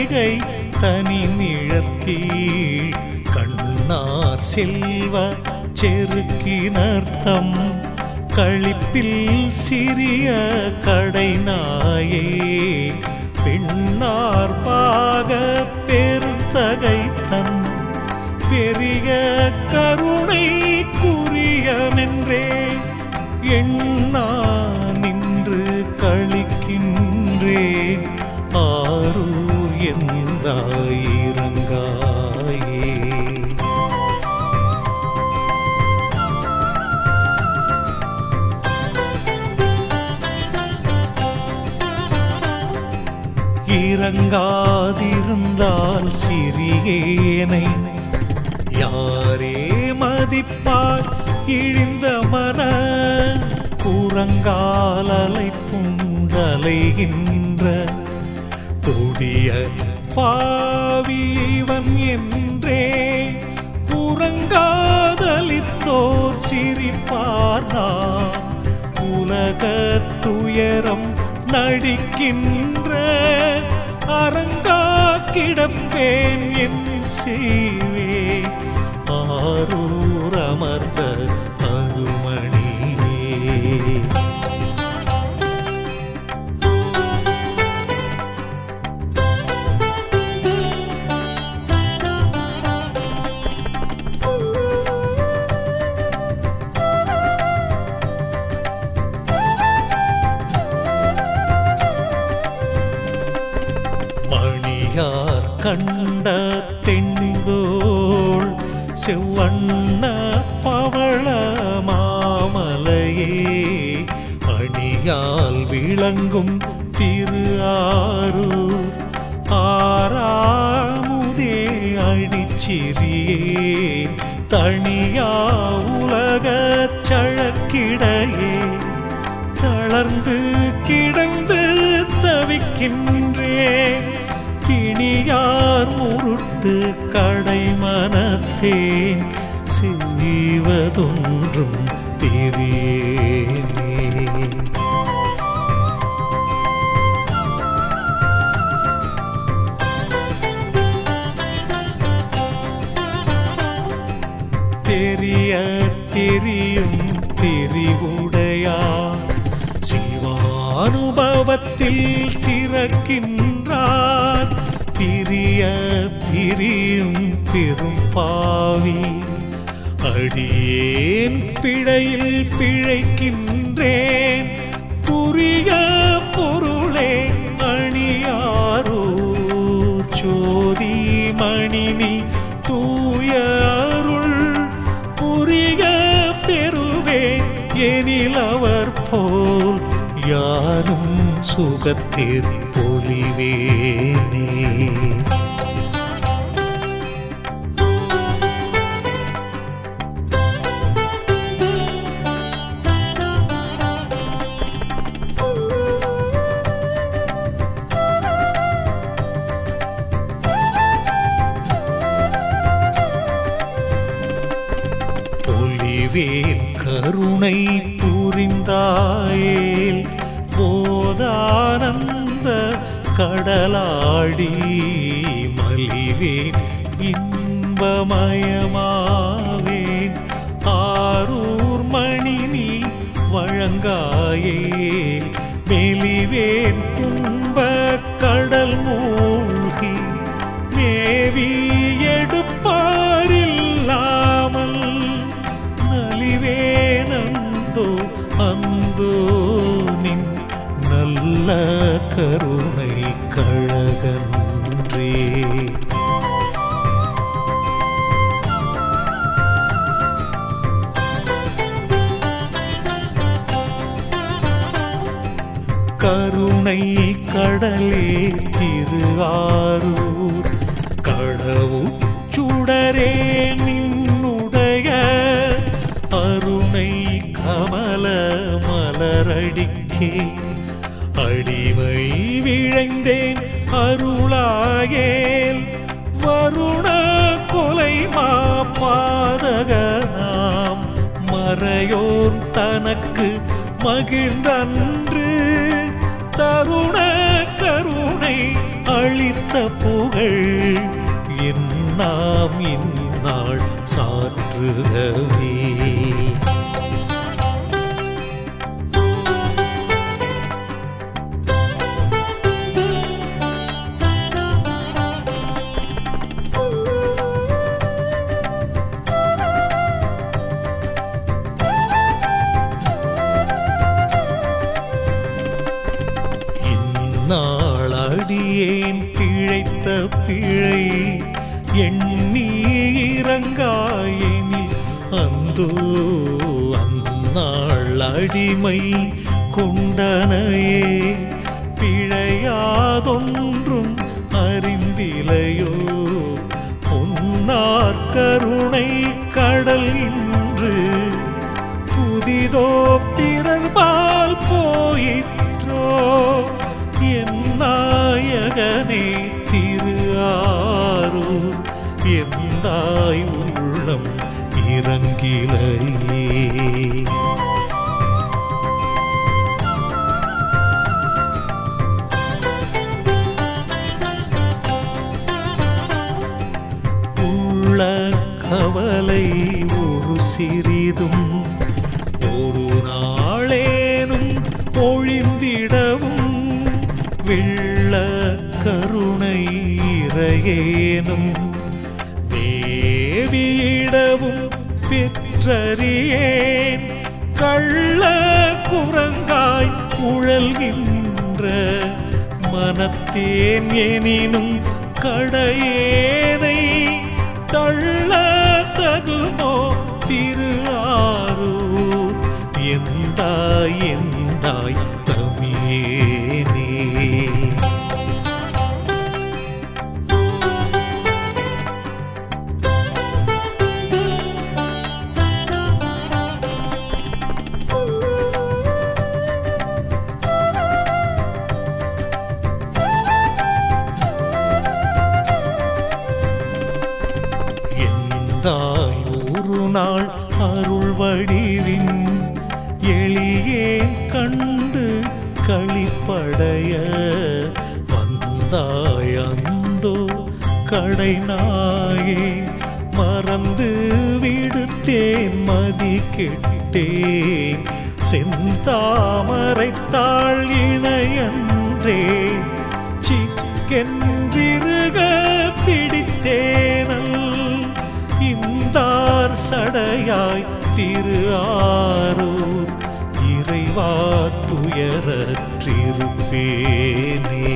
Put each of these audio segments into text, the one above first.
பொய்கை தனி நிழற்கீழ் கண்ணார் செல்வ செருக்கினர்த்தம் களிப்பில் சிறிய கடை நாயே பெண்ணார் பாக பெருந்தகை தன் பெரிய கருணை குறியமென்றே எண்ணா நின்று கழிக்கின்றேன் ஆரூர் எந்தாயிரங்காயே இறங்காதிருந்தால் சிறியேனை யாரே மதிப்பார் இழிந்த மன புறங்காலலை புண்டலைகின்ற கொடிய பாவியவன் என்றே புறங்காதலித்தோர் சிரிப்பார் நாம் உலக துயரம் நடிக்கின்ற அரங்கா கிடப்பேன் என் செய்வே ஆரூர் அமர்ந்த அருமணியே மணியார் கண்ட தெண்டோள் செவ்வண்ண பவள மாமலையே அணியால் விளங்கும் திரு ஆரூர் ஆறாமுதே அடிச்சிறியே தனியா உலக சழக்கிடையே தளர்ந்து கிடந்து தவிக்கின்றேன் திணியார் முருட்டு கடை மனத்தேன் செய்வதொன்றும் தெரியேனே தெரிய தெரியும் தெரிவுடையா சிவானுபவத்தில் சிறக்கின்றார் பிரிய பிரியும் பெரும் பாவி அடியேன் பிழையில் பிழைக்கின்றேன் புரிய பொருளே அணியாரோ ஜோதி மணினி தூய அருள் புரிய பெறுவேன் எனில் அவர் போல் யாரும் சுகத்திற் பொலிவேனே பொலிவேன் கருணை புரிந்தாயேல் போதானந்த கடலாடி மலிவேன் இன்பமயமாவேன் ஆரூர் மணி நீ வழங்காயே மெலிவேன் துன்ப கடல் மூழ்கி மேவி எடுப்பாரில்லாமல் நலிவேனந்தோ அந்தோ நின் நல்ல கருணை கழகன்றே கருணை கடலே திருவாரூர் கடவுள் சுடரே நின்னுடைய அருணை கமல மலரடிக்கே அடிமை விழைந்தேன் அருளாயேல் வருண கொலை மாபாதகனாம் மறையோன் தனக்கு மகிழ்ந்தன்று தருண கருணை அளித்த புகழ் என்னாம் இந்நாள் சாற்றுகவே இந்நாள் அடியேன் பிழைத்த பிழை எண்ணி இறங்காயெனில் அந்தோ அந்நாள் அடிமை கொண்டனையே பிழையாதொன்றும் அறிந்திலையோ பொன்னார் கருணை கடல் இன்று புதிதோ பிறர்பால் போயிற்றோ என் நாயகனே திரு ஆரூர் எந்தாய் உள்ளம் இறங்கிலையே உள்ள கவலை ஒரு சிறிதும் ஒரு நாளேனும் ஒழிந்திடவும் வெள்ள கருணை இறையேனும் தேவியிடவும் பெற்றறியேன் கள்ள குரங்காய் குழல்கின்ற மனத்தேன் எனினும் கடையேனை தள்ள தகுமோ திரு ஆரூர் எந்தாய் எந்தாய் தமியேனே எந்தாய் ஒரு நாள் அருள் வடிவின் எளியேன் கண்டு களிப்படைய வந்தாய் அந்தோ கடை நாயே மறந்து விடுத்தேன் மதி கெட்டேன் செந்தாமரைத்தாள் இணையன்றே சிக்கென்றிருக பிடித்தேனல் இந்தார் சடையாய் திரு ஆரூர் இறைவா துயரற்றிருப்பேனே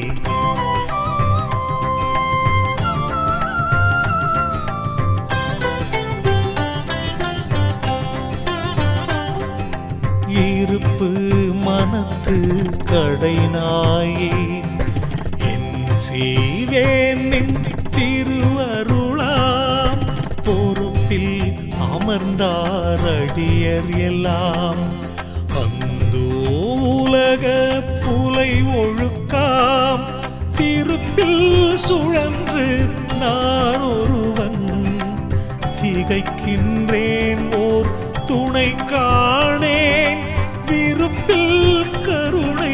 இருப்பு மனத்து கடை நாயே என் செய்வேன் நின் திருவருளாம் பொறுப்பில் அமர்ந்தார் அடியர் எல்லாம் அந்தோ உலக புலை ஒழுக்காம் திருப்பில் சுழன்று நான் ஒருவன் திகைக்கின்றேன் ஓர் துணை காணேன் விருப்பில் கருணை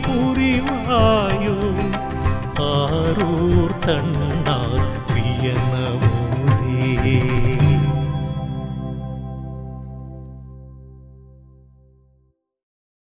புரிவாயோ ஆரூர் தன்னார் பியன